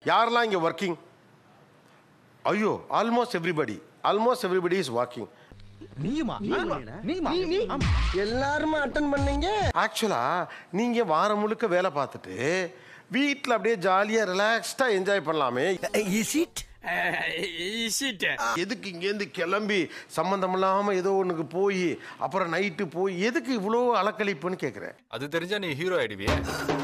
யாரெல்லாம் இங்கே ஒர்க்கிங் ஐயோ almost everybody almost everybody is working எல்லாருமே அட்டன் பண்ணீங்க ஆக்சுவலா நீங்க வாரம் முழுக்க வேலை பார்த்துட்டு வீட்டில் அப்படியே ஜாலியா ரிலாக்ஸ்டா என்ஜாய் பண்ணலாமே இஸ் இட் எதுக்கு இங்கேருந்து கிளம்பி சம்மந்தம் இல்லாம ஏதோ ஒண்ணுக்கு போய் அப்புறம் நைட்டு போய் எதுக்கு இவ்வளோ அலக்களிப்புன்னு கேட்குறேன் அது தெரிஞ்சா நீ ஹீரோ ஆயிடுவியே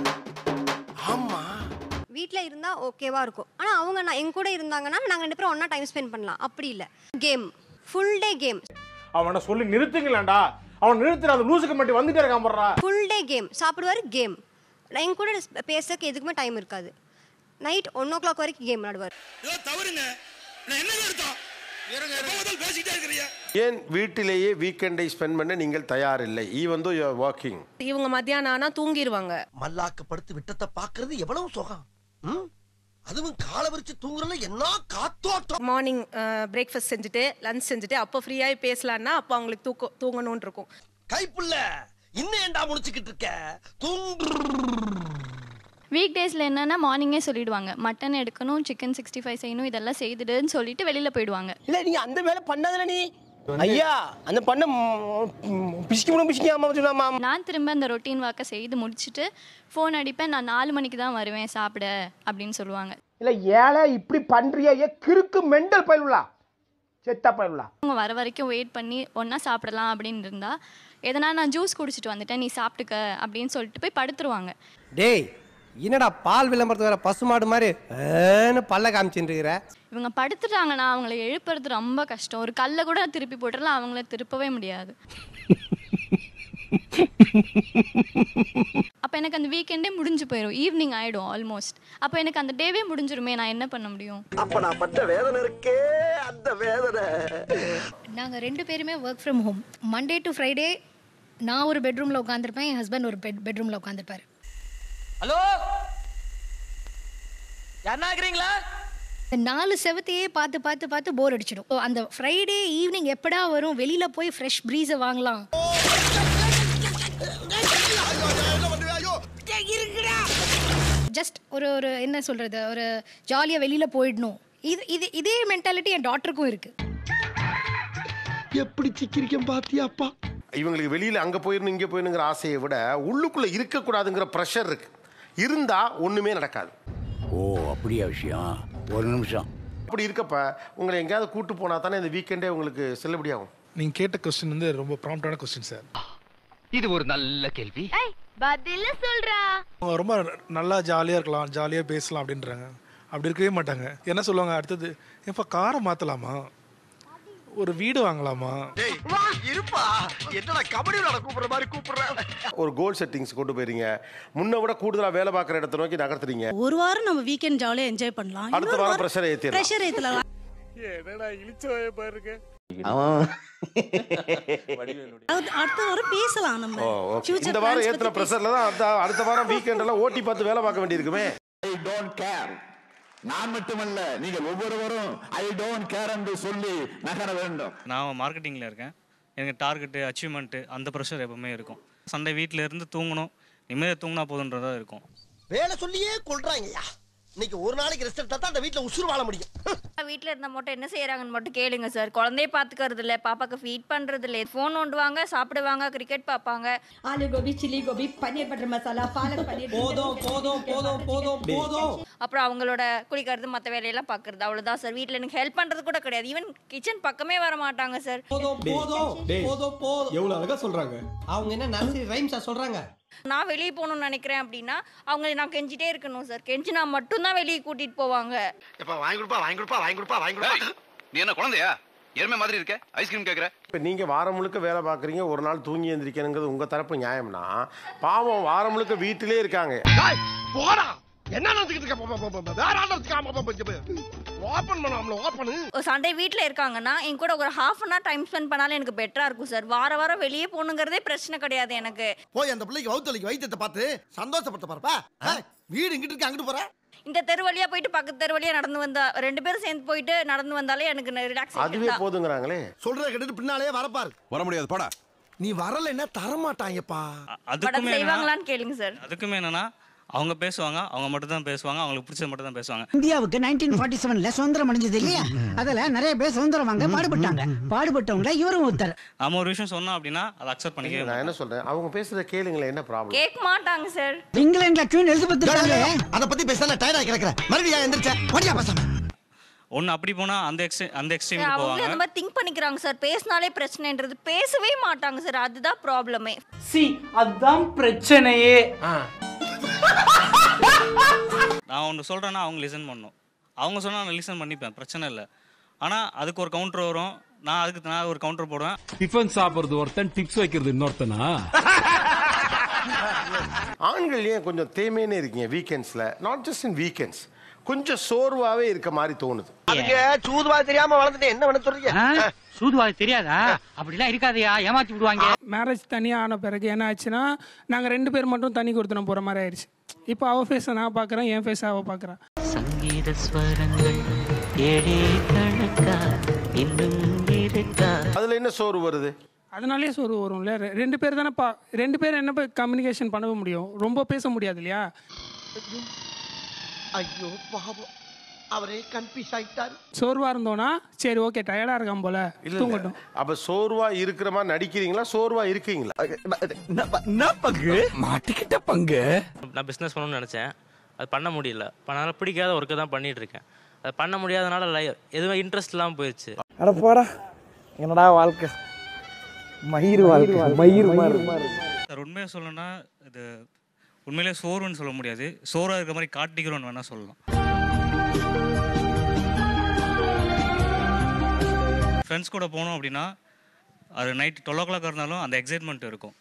வீட்டில் இருந்தால் ஓகேவா இருக்கும் ஆனால் அவங்க நான் எங்க கூட இருந்தாங்கன்னா நாங்கள் ரெண்டு பேரும் ஒன்றா டைம் ஸ்பெண்ட் பண்ணலாம் அப்படி இல்லை கேம் ஃபுல் டே கேம் அவனை சொல்லி நிறுத்துங்களேன்டா அவன் நிறுத்துற அந்த லூசுக்கு மட்டும் வந்துட்டே இருக்கான் போடுறா ஃபுல் டே கேம் சாப்பிடுவார் கேம் என் கூட பேசுறதுக்கு எதுக்குமே டைம் இருக்காது நைட் ஒன் ஓ கிளாக் வரைக்கும் கேம் விளாடுவார் தவறுங்க நான் என்ன அர்த்தம் எப்ப முதல் பேசிக்கிட்டே இருக்கிறீங்க ஏன் வீட்டிலேயே வீக்கெண்டை ஸ்பெண்ட் பண்ண நீங்கள் தயாரில்லை ஈ வந்து வாக்கிங் இவங்க மத்தியானம் ஆனா தூங்கிடுவாங்க மல்லாக்க படுத்து விட்டத்தை பாக்குறது எவ்வளவு சுகம் ம்? அதுவும் காலை விரிச்சு தூங்குறதுல என்ன காத்தோட்டம் மார்னிங் பிரேக்ஃபாஸ்ட் செஞ்சுட்டு லஞ்ச் செஞ்சுட்டு அப்போ ஃப்ரீயாகி பேசலான்னா அப்போ அவங்களுக்கு தூக்கம் தூங்கணும்னு இருக்கும் கைப்புள்ள இன்னும் ஏன்டா முடிச்சுக்கிட்டு இருக்க தூங்கு வீக் டேஸில் என்னன்னா மார்னிங்கே சொல்லிடுவாங்க மட்டன் எடுக்கணும் சிக்கன் சிக்ஸ்டி ஃபைவ் செய்யணும் இதெல்லாம் செய்துடுன்னு சொல்லிட்டு வெளியில் போயிடுவாங்க இல்ல நீ அந்த வேலை பண்ணதுல நீ ஐயா அந்த பண்ண பிசிக்கி முடியும் பிசிக்கி ஆமா சொல்லாமா நான் திரும்ப அந்த ரொட்டீன் வாக்கை செய்து முடிச்சுட்டு ஃபோன் அடிப்பேன் நான் நாலு மணிக்கு தான் வருவேன் சாப்பிட அப்படின்னு சொல்லுவாங்க இல்ல ஏழை இப்படி பண்றியா ஏ கிறுக்கு மெண்டல் பயிலுலா செத்தா பயிலுலா அவங்க வர வரைக்கும் வெயிட் பண்ணி ஒன்றா சாப்பிடலாம் அப்படின்னு இருந்தா எதனா நான் ஜூஸ் குடிச்சிட்டு வந்துட்டேன் நீ சாப்பிட்டுக்க அப்படின்னு சொல்லிட்டு போய் படுத்துருவாங்க டேய் என்னடா பால் விளம்பரத்து வேற பசுமாடு மாதிரி ஏன்னு பல்ல காமிச்சுட்டு இருக்கிற இவங்க படுத்துட்டாங்கன்னா அவங்கள எழுப்புறது ரொம்ப கஷ்டம் ஒரு கல்லை கூட திருப்பி போட்டுறலாம் அவங்கள திருப்பவே முடியாது அப்போ எனக்கு அந்த வீக்கெண்டே முடிஞ்சு போயிடும் ஈவினிங் ஆயிடும் ஆல்மோஸ்ட் அப்போ எனக்கு அந்த டேவே முடிஞ்சிருமே நான் என்ன பண்ண முடியும் அப்ப நான் பட்ட வேதனை இருக்கே அந்த வேதனை நாங்கள் ரெண்டு பேருமே work from home Monday to Friday நான் ஒரு பெட்ரூமில் உட்காந்துருப்பேன் என் ஹஸ்பண்ட் ஒரு பெட் பெட்ரூமில் உட்காந்துருப்பாரு ஹலோ யாருனாக்குறீங்களா இந்த நாலு செவத்தையே பார்த்து பார்த்து பார்த்து போர் அடிச்சிடும் So, அந்த ஃப்ரைடே ஈவினிங் எப்படா வரும் வெளியில் போய் ஃப்ரெஷ் ப்ரீஸை வாங்கலாம் ஜஸ்ட் ஒரு ஒரு என்ன சொல்கிறது ஒரு ஜாலியாக வெளியில் போயிடணும் இது இது இதே மென்டாலிட்டி என் டாட்டருக்கும் இருக்குது எப்படி சிக்கிரிக்கம் பாத்தியாப்பா இவங்களுக்கு வெளியில அங்க போயிடணும் இங்க போயிடணுங்கிற ஆசையை விட உள்ளுக்குள்ள இருக்கக்கூடாதுங்கிற ப்ரெஷர் இருக்கு இருந்தா ஒண்ணுமே நடக்காது ஓ அப்படியா விஷயம் ஒரு நிமிஷம் அப்படி இருக்கப்ப உங்களை எங்கேயாவது கூட்டு போனா தானே இந்த வீக்கெண்டே உங்களுக்கு செல்லுபடியாகும் நீங்க கேட்ட கொஸ்டின் வந்து ரொம்ப ப்ராம்ப்டான கொஸ்டின் சார் இது ஒரு நல்ல கேள்வி பதில சொல்றா அவங்க ரொம்ப நல்லா ஜாலியா இருக்கலாம் ஜாலியா பேசலாம் அப்படின்றாங்க அப்படி இருக்கவே மாட்டாங்க என்ன சொல்லுவாங்க அடுத்தது ஏப்பா காரை மாத்தலாமா ஒரு வீடு வாங்கலாமா இருப்பா என்னடா கபடி விளையாட கூப்பிடுற மாதிரி கூப்பிடுற ஒரு கோல் செட்டிங்ஸ் கொண்டு போயிருங்க முன்ன விட கூடுதலா வேலை பார்க்குற இடத்த நோக்கி நகர்த்துறீங்க ஒரு வாரம் நம்ம வீக்கெண்ட் ஜாலியாக என்ஜாய் பண்ணலாம் அடுத்த வாரம் ப்ரெஷர் ஏற்றிடலாம் ப்ரெஷர் ஏற்றலாம் என்னடா இழிச்ச வய பாருங்க அடுத்த வாரம் பேசலாம் நம்ம ஓ ஓகே இந்த வாரம் ஏற்றின ப்ரெஷர்ல தான் அடுத்த அடுத்த வாரம் வீக்கெண்ட் எல்லாம் ஓட்டி பார்த்து வேலை பார்க்க வேண்டியிருக்குமே ஐ டோன்ட் கேர் நான் மட்டுமல்ல நீங்கள் ஒவ்வொருவரும் ஐ டோன்ட் கேர் என்று சொல்லி நகர வேண்டும் நான் மார்க்கெட்டிங்கில் இருக்கேன் எனக்கு டார்கெட்டு அச்சீவ்மெண்ட்டு அந்த ப்ரெஷர் எப்பவுமே இருக்கும் சண்டே வீட்டில் இருந்து தூங்கணும் நிம்மதியாக தூங்கினா போதுன்றதா இருக்கும் வேலை சொல்லியே கொள்றாங்கய்யா இன்னைக்கு ஒரு நாளைக்கு ரெஸ்ட் எடுத்தா தான் அந்த வீட்டுல உசுறு வாழ முடியும் வீட்டில் இருந்தால் மட்டும் என்ன செய்கிறாங்கன்னு மட்டும் கேளுங்க சார் குழந்தைய பார்த்துக்கறது இல்லை பாப்பாக்கு ஃபீட் பண்ணுறது இல்லை ஃபோன் நோண்டுவாங்க சாப்பிடுவாங்க கிரிக்கெட் பார்ப்பாங்க ஆலு கோபி சில்லி கோபி பன்னீர் பட்டர் மசாலா பாலக் பன்னீர் போதும் போதும் போதும் போதும் போதும் அப்புறம் அவங்களோட குளிக்கிறது மற்ற வேலையெல்லாம் பார்க்குறது அவ்வளோதான் சார் வீட்டில் எனக்கு ஹெல்ப் பண்ணுறது கூட கிடையாது ஈவன் கிச்சன் பக்கமே வர மாட்டாங்க சார் போதும் போதும் போதும் போதும் எவ்வளவு அழகா சொல்றாங்க அவங்க என்ன நர்சரி ரைம்ஸா சொல்றாங்க நான் வெளியே போகணும்னு நினைக்கிறேன் அப்படின்னா அவங்க நான் கெஞ்சிட்டே இருக்கணும் சார் கெஞ்சினா மட்டும்தான் வெளியே கூட்டிகிட்டு போவாங்க எப்பா வாங்கி கொடுப்பா வாங்கி கொடுப்பா வாங்கி கொடுப்பா வாங்கி கொடுப்பா நீ என்ன குழந்தையா எருமை மாதிரி இருக்க ஐஸ்கிரீம் கேக்குற இப்போ நீங்கள் வாரம் முழுக்க வேலை பார்க்குறீங்க ஒரு நாள் தூங்கி எந்திரிக்கணுங்கிறது உங்கள் தரப்பு நியாயம்னா பாவம் வாரம் முழுக்க வீட்டிலே இருக்காங்க போடா என்ன நினைச்சுக்கிட்டு இருக்க போ, போ, போ, போ. வேற ஆள் நினைச்சுக்காம ஓபன் பண்ணாமல ஓபனு ஒரு சண்டே வீட்டில் இருக்காங்கன்னா என் கூட ஒரு half an hour time spend பண்ணாலும் எனக்கு பெட்டராக இருக்கும் சார் வார வாரம் வெளியே போகணுங்கிறதே பிரச்சனை கிடையாது எனக்கு போய் அந்த பிள்ளைக்கு வவுத்தலிக்கு வைத்தியத்தை பார்த்து சந்தோஷப்பட்ட பாருப்பா ஏய், வீடு இங்கிட்டு இருக்கு அங்கிட்டு போற இந்த தெரு வழியா போயிட்டு பக்கத்து தெரு வழியா நடந்து வந்தா ரெண்டு பேரும் சேர்ந்து போயிட்டு நடந்து வந்தாலே எனக்கு அதுவே ரிலாக்ஸ் தான் போதுங்கிறாங்களே சொல்றத கேட்டுட்டு பின்னாலே வரப்பாரு வர முடியாது போடா நீ வரலைன்னா தரமாட்டாங்கப்பா பட் அது அதுக்குமே என்னன்னா செய்வாங்களான்னு கேளுங்க சார் அதுக்குமே என்னன்னா அவங்க பேசுவாங்க அவங்க மட்டும் தான் பேசுவாங்க அவங்களுக்கு பிடிச்சது மட்டும் தான் பேசுவாங்க இந்தியாவுக்கு நைன்டீன் ஃபார்ட்டி செவன்ல சுதந்திரம் அடைஞ்சது இல்லையா அதுல நிறைய பேர் சுதந்திரம் வாங்க பாடுபட்டாங்க பாடுபட்டவங்கள இவரும் ஒருத்தர் நம்ம ஒரு விஷயம் சொன்னோம் அப்படின்னா அதை அக்செப்ட் பண்ணிக்கவே நான் என்ன சொல்றேன் அவங்க பேசுறத கேளுங்களேன் என்ன ப்ராப்ளம் கேட்க மாட்டாங்க சார் இங்கிலாந்துல குவீன் எலிசபெத் இருக்காங்களே அத பத்தி பேச டயர்டா கிடக்குறேன் மறுபடியும் எந்திரிச்ச வண்டியா பேசாம ஒன்று அப்படி போனால் அந்த எக்ஸ்ட்ரீ அந்த எக்ஸ்ட்ரீம் அவங்க போவாங்க அந்த மாதிரி திங்க் பண்ணிக்கிறாங்க சார் பேசினாலே பிரச்சனைன்றது பேசவே மாட்டாங்க சார் அதுதான் ப்ராப்ளமே சி அதுதான் பிரச்சனையே நான் ஒன்று சொல்கிறேன்னா அவங்க லிசன் பண்ணணும் அவங்க சொன்னால் நான் லிசன் பண்ணிப்பேன் பிரச்சனை இல்லை ஆனால் அதுக்கு ஒரு கவுண்டர் வரும் நான் அதுக்கு நான் ஒரு கவுண்டர் போடுவேன் டிஃபன் சாப்பிடுறது ஒருத்தன் டிப்ஸ் வைக்கிறது இன்னொருத்தனா ஆண்கள் ஏன் கொஞ்சம் தேமைன்னு இருக்கீங்க வீக்கெண்ட்ஸ்ல நாட் ஜஸ்ட் இன் வீக்கெண்ட்ஸ் கொஞ்சம் சோர்வாவே இருக்க மாதிரி தோணுது அதுக்கு சூதுவா தெரியாம வளர்ந்துட்டு என்ன பண்ண சொல்றீங்க சூதுவாது தெரியாதா அப்படிலாம் இருக்காதயா ஏமாத்தி விடுவாங்க மேரேஜ் தனியாக ஆன பிறகு என்ன ஆச்சுன்னா நாங்கள் ரெண்டு பேர் மட்டும் தனி கொடுத்துன போகிற மாதிரி ஆயிடுச்சு இப்போ அவள் ஃபேஸை நான் பார்க்குறேன் என் ஃபேஸை அவள் பார்க்குறான் சங்கீத ஸ்வரங்கள் ஏழே கணக்கா இன்னும் இருக்கா அதுல என்ன சோர்வு வருது அதனாலே சோறு வரும்ல ரெ- ரெண்டு பேர் தானே பா ரெண்டு பேர் என்ன கம்யூனிகேஷன் பண்ண முடியும் ரொம்ப பேச முடியாது இல்லையா ஐயோ பாவம் அவரே கன்ஃபியூஸ் ஆயிட்டாரு சோர்வாக இருந்தோன்னா சரி ஓகே டயர்டாக இருக்கான் போல இல்ல தூங்கட்டும் அப்ப சோர்வா இருக்கிற மாதிரி நடிக்கிறீங்களா சோர்வா இருக்கீங்களா பங்கு மாட்டிக்கிட்ட பங்கு நான் பிஸ்னஸ் பண்ணணும்னு நினச்சேன் அது பண்ண முடியல அதனால பிடிக்காத ஒர்க்கை தான் பண்ணிட்டு இருக்கேன் அது பண்ண முடியாதனால லை எதுவும் இன்ட்ரெஸ்ட் இல்லாமல் போயிடுச்சு அட போடா என்னடா வாழ்க்கை மயிர் வாழ்க்கை மயிர் மாதிரி சார் உண்மையை சொல்லணும்னா இது உண்மையிலே சோர்வுன்னு சொல்ல முடியாது சோறாக இருக்கிற மாதிரி காட்டிக்கிறோன்னு வேணால் சொல்லலாம் ஃப்ரெண்ட்ஸ் கூட போனோம் அப்படின்னா அது நைட் டுவெல் ஓ கிளாக் இருந்தாலும் அந்த எக்ஸைட்மெண்ட் இருக்கும்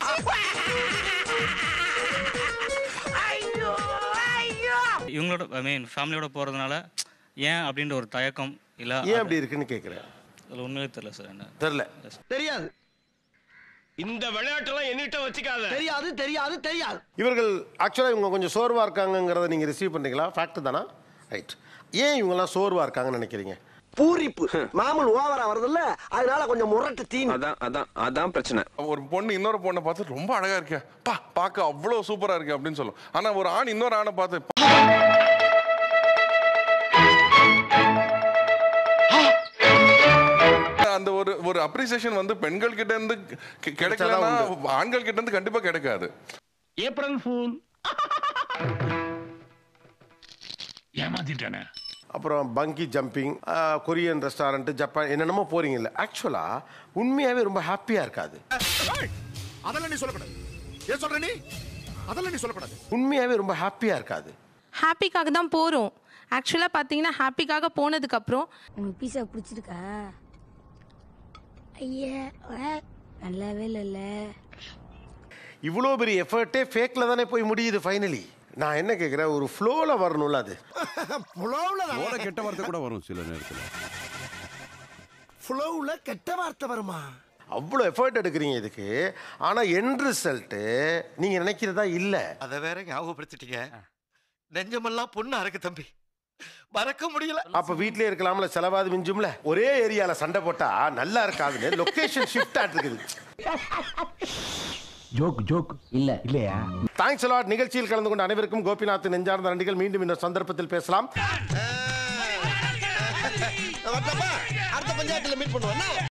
இவங்களோட ஐ மீன் ஃபேமிலியோட போகிறதுனால ஏன் அப்படின்ற ஒரு தயக்கம் இல்லை ஏன் அப்படி இருக்குன்னு கேக்குறேன் அதில் உண்மையிலே தெரியல சார் என்ன தெரியல தெரியாது இந்த விளையாட்டெல்லாம் என்னிட்ட வச்சுக்காத தெரியாது தெரியாது தெரியாது இவர்கள் ஆக்சுவலாக இவங்க கொஞ்சம் சோர்வா இருக்காங்கங்கிறத நீங்க ரிசீவ் பண்றீங்களா ஃபேக்ட் தானா ரைட் ஏன் இவங்கெல்லாம் சோர்வா இருக்காங்கன்னு நினைக்கிறீங்க பூரிப்பு மாமூல் ஓவரா வருதுல்ல அதனால கொஞ்சம் முரட்டு தீனி அதான் அதான் அதான் பிரச்சனை ஒரு பொண்ணு இன்னொரு பொண்ணை பார்த்து ரொம்ப அழகா இருக்கே பா பார்க்க அவ்வளோ சூப்பரா இருக்கு அப்படின்னு சொல்லும் ஆனா ஒரு ஆண் இன்னொரு ஆணை பார்த்து அந்த ஒரு ஒரு அப்ரிசியேஷன் வந்து பெண்கள் கிட்ட இருந்து கி- கிடைக்கலன்னா ஆண்கள் கிட்ட இருந்து கண்டிப்பா கிடைக்காது ஏப்ரல் ஃபூல் ஏமாத்திட்டானே அப்புறம் bungee jumping Korean restaurant Japan என்னென்னமோ போறீங்கல்ல ஆக்சுவலா உண்மையாவே ரொம்ப ஹாப்பியா இருக்காது அதெல்லாம் நீ சொல்லக்கூடாது ஏன் சொல்ற நீ அதெல்லாம் நீ சொல்லக்கூடாது உண்மையாவே ரொம்ப ஹாப்பியா இருக்காது ஹாப்பிக்காக தான் போகிறோம் ஆக்சுவலாக பார்த்தீங்கன்னா ஹாப்பிக்காக போனதுக்கப்புறம் உனக்கு பீஸா பிடிச்சிருக்கா ஐயா நல்லாவே இல்லைல்ல இவ்வளோ பெரிய எஃபர்ட்டே ஃபேக்ல தானே போய் முடியுது ஃபைனலி நான் என்ன கேட்குறேன் ஒரு ஃப்ளோல வரணும்ல அது ஃப்ளோவில் கெட்ட வார்த்தை கூட வரும் சில நேரத்தில் ஃப்ளோவில் கெட்ட வார்த்தை வருமா அவ்வளோ எஃபர்ட் எடுக்கிறீங்க இதுக்கு ஆனால் என் ரிசல்ட்டு நீங்கள் நினைக்கிறதா இல்லை அதை வேற ஞாபகப்படுத்திட்டீங்க நெஞ்சமெல்லாம் பொண்ணா இருக்கு தம்பி மறக்க முடியல அப்போ வீட்டிலே இருக்கலாம்ல செலவாது மிஞ்சும்ல ஒரே ஏரியாவில் சண்டை போட்டா நல்லா இருக்காதுன்னு லொக்கேஷன் ஷிஃப்ட் ஆட்டு இருக்குது ஜோக் ஜோக் இல்ல இல்லையா தேங்க்ஸ் அலாட் நிகழ்ச்சியில் கலந்து கொண்ட அனைவருக்கும் கோபிநாத் நெஞ்சார்ந்த நன்றிகள் மீண்டும் இந்த சந்தர்ப்பத்தில் பேசலாம் அடுத்த பஞ்சாயத்துல மீட் பண்ணுவோம்